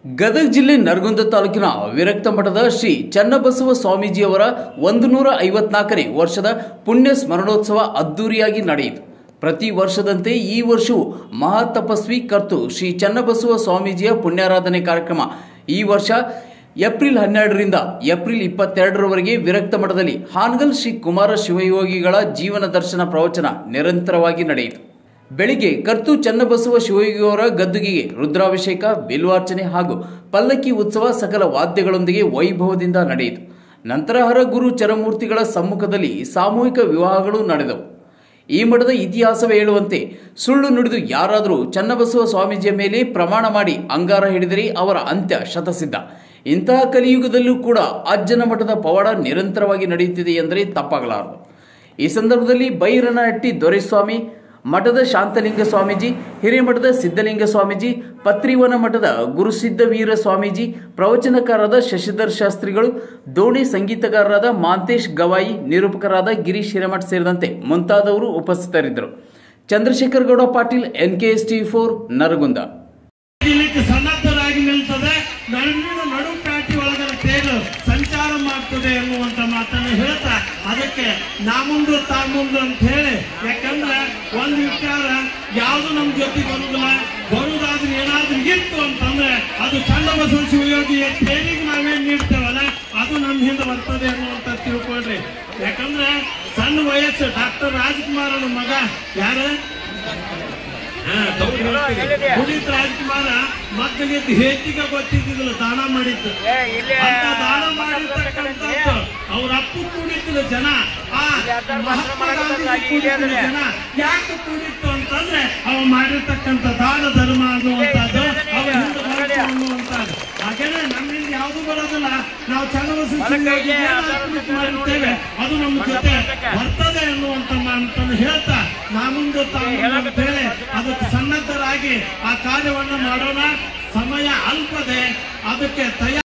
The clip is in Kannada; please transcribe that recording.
ಗದಗ ಜಿಲ್ಲೆ ನರಗುಂದ ತಾಲೂಕಿನ ವಿರಕ್ತ ಮಠದ ಶ್ರೀ ಚನ್ನಬಸವ ಸ್ವಾಮೀಜಿಯವರ ಒಂದು ನೂರ ಐವತ್ನಾಲ್ಕನೇ ವರ್ಷದ ಪುಣ್ಯ ಸ್ಮರಣೋತ್ಸವ ಅದ್ದೂರಿಯಾಗಿ ನಡೆಯಿತು ಪ್ರತಿ ವರ್ಷದಂತೆ ಈ ವರ್ಷವೂ ಮಹಾತಪಸ್ವಿ ಕರ್ತು ಶ್ರೀ ಚನ್ನಬಸವ ಸ್ವಾಮೀಜಿಯ ಪುಣ್ಯಾರಾಧನೆ ಕಾರ್ಯಕ್ರಮ ಈ ವರ್ಷ ಏಪ್ರಿಲ್ ಹನ್ನೆರಡರಿಂದ ಏಪ್ರಿಲ್ ಇಪ್ಪತ್ತೆರಡರವರೆಗೆ ವಿರಕ್ತ ಮಠದಲ್ಲಿ ಹಾನಗಲ್ ಶ್ರೀ ಕುಮಾರ ಶಿವಯೋಗಿಗಳ ಜೀವನ ದರ್ಶನ ಪ್ರವಚನ ನಿರಂತರವಾಗಿ ನಡೆಯಿತು ಬೆಳಿಗ್ಗೆ ಕರ್ತು ಚನ್ನಬಸವ ಶಿವಯೋಗಿಯವರ ಗದ್ದುಗೆಗೆ ರುದ್ರಾಭಿಷೇಕ ಬಿಲ್ವಾರ್ಚನೆ ಹಾಗೂ ಪಲ್ಲಕ್ಕಿ ಉತ್ಸವ ಸಕಲ ವಾದ್ಯಗಳೊಂದಿಗೆ ವೈಭವದಿಂದ ನಡೆಯಿತು ನಂತರ ಹರಗುರು ಚರಮೂರ್ತಿಗಳ ಸಮ್ಮುಖದಲ್ಲಿ ಸಾಮೂಹಿಕ ವಿವಾಹಗಳು ನಡೆದವು ಈ ಮಠದ ಇತಿಹಾಸವೇ ಹೇಳುವಂತೆ ಸುಳ್ಳು ನುಡಿದು ಯಾರಾದರೂ ಚನ್ನಬಸವ ಸ್ವಾಮೀಜಿಯ ಮೇಲೆ ಪ್ರಮಾಣ ಮಾಡಿ ಅಂಗಾರ ಹಿಡಿದರೆ ಅವರ ಅಂತ್ಯ ಶತಸಿದ್ಧ ಇಂತಹ ಕಲಿಯುಗದಲ್ಲೂ ಕೂಡ ಅಜ್ಜನ ಮಠದ ಪವಾಡ ನಿರಂತರವಾಗಿ ನಡೆಯುತ್ತಿದೆ ಎಂದರೆ ತಪ್ಪಾಗಲಾರದು ಈ ಸಂದರ್ಭದಲ್ಲಿ ಬೈರನಹಟ್ಟಿ ದೊರೆಸ್ವಾಮಿ ಮಠದ ಶಾಂತಲಿಂಗ ಸ್ವಾಮೀಜಿ ಹಿರೇಮಠದ ಸಿದ್ಧಲಿಂಗ ಸ್ವಾಮೀಜಿ ಪತ್ರಿವನ ಮಠದ ಗುರುಸಿದ್ಧವೀರ ಸ್ವಾಮೀಜಿ ಪ್ರವಚನಕಾರರಾದ ಶಶಿಧರ್ ಶಾಸ್ತ್ರಿಗಳು ದೋಣಿ ಸಂಗೀತಗಾರರಾದ ಮಾಂತೇಶ್ ಗವಾಯಿ ನಿರೂಪಕರಾದ ಗಿರೀಶ್ ಹಿರೇಮಠ್ ಸೇರಿದಂತೆ ಮುಂತಾದವರು ಉಪಸ್ಥಿತರಿದ್ದರು Chandrashekar Gowda Patil NKS T four Naragunda ಇದಕ್ಕೆ ಸನ್ನದ್ಧರಾಗಿ ನಿಲ್ತದೆ ನಡುವಿನ ನಡು ಪ್ಯಾಟಿ ಒಳಗಡೆ ತೇರು ಸಂಚಾರ ಮಾಡ್ತದೆ ಎನ್ನುವಂತ ಮಾತನ್ನು ಹೇಳ್ತಾ ಅದಕ್ಕೆ ನಾಮುಂದು ತಾಮುಂದು ಅಂತ ಹೇಳಿ ಯಾಕಂದ್ರೆ ಒಂದು ವಿಚಾರ ಯಾವುದು ನಮ್ ಜೊತೆಗೆ ಬರುದಿಲ್ಲ ಬರುದಾದ್ರೆ ಏನಾದ್ರೂ ಇತ್ತು ಅಂತಂದ್ರೆ ಅದು ಚನ್ನಬಸವ ಶಿವಯೋಗಿಯ ತೇರಿಗೆ ನಾವೇನ್ ನೀಡ್ತೇವಲ್ಲ ಅದು ನಮ್ಮ ಹಿಂದೆ ಬರ್ತದೆ ಅನ್ನುವಂತ ತಿಳ್ಕೊಳ್ರಿ ಯಾಕಂದ್ರೆ ಸಣ್ಣ ವಯಸ್ಸು ಡಾಕ್ಟರ್ ರಾಜ್ಕುಮಾರನ ಮಗ ಯಾರು ಹಾ, ಹೌದು ಹೇಳ್ತೀನಿ. ಪುನೀತ್ ರಾಜ್ಕುಮಾರ ಮಕ್ಕಳಿಗೆ ಹೇತಿಗೆ ಗೊತ್ತಿದ್ದಿಲ್ಲ ದಾನ ಮಾಡಿದ್ದು ಅಂತ ದಾನ ಮಾಡಿರ್ತಕ್ಕಂಥದ್ದು ಅವ್ರ ಅಪ್ಪ ಕೂಡಿದ್ರು ಜನ ಆ ಮಹಾತ್ಮ ಗಾಂಧಿ ಕೂಡಿದ್ರು ಜನ ಯಾಕೆ ಕೂಡಿತ್ತು ಅಂತಂದ್ರೆ ಅವ ಮಾಡಿರ್ತಕ್ಕಂಥ ದಾನ ಧರ್ಮ ಅನ್ನುವಂಥದ್ದು ಅವ ಹಿಂದೆ ಬರುತ್ತೆ ಅನ್ನುವಂಥದ್ದು ಹಾಗೇನೆ ನಮ್ಮಿಂದ ಯಾವುದು ಬರೋದಿಲ್ಲ ನಾವು ಚನ್ನಬಸವ ಶಿವಯೋಗಿಗೆ ಏನು ಅರ್ಪಿತ ಮಾಡಿರ್ತೇವೆ ಅದು ನಮ್ಮ ಜೊತೆ ಬರ್ತದೆ ಅನ್ನುವಂತ ಮಾತನ್ನು ಹೇಳ್ತಾ ನಾಮುಂದು ತಾಮುಂದು ಅಂತ ಹೇಳಿ ಅದಕ್ಕೆ ಸನ್ನದ್ಧರಾಗಿ ಆ ಕಾರ್ಯವನ್ನು ಮಾಡೋಣ ಸಮಯ ಅಲ್ಪದೆ ಅದಕ್ಕೆ ತಯಾರಿ